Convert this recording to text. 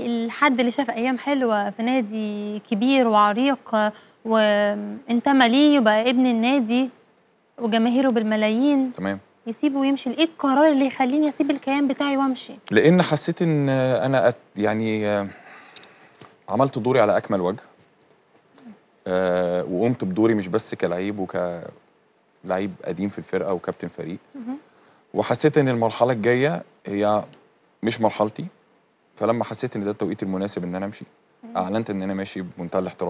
الحد اللي شاف أيام حلوة في نادي كبير وعريق وانتمى ليه وبقى ابن النادي وجماهيره بالملايين تمام يسيبه ويمشي ايه القرار اللي يخليني اسيب الكيان بتاعي وامشي لان حسيت ان انا أت يعني آه، عملت دوري على اكمل وجه آه، وقمت بدوري مش بس كلعيب وكلعيب قديم في الفرقه وكابتن فريق مهم. وحسيت ان المرحله الجايه هي مش مرحلتي فلما حسيت ان ده التوقيت المناسب ان انا امشي اعلنت ان انا ماشي بمنتهى الاحترام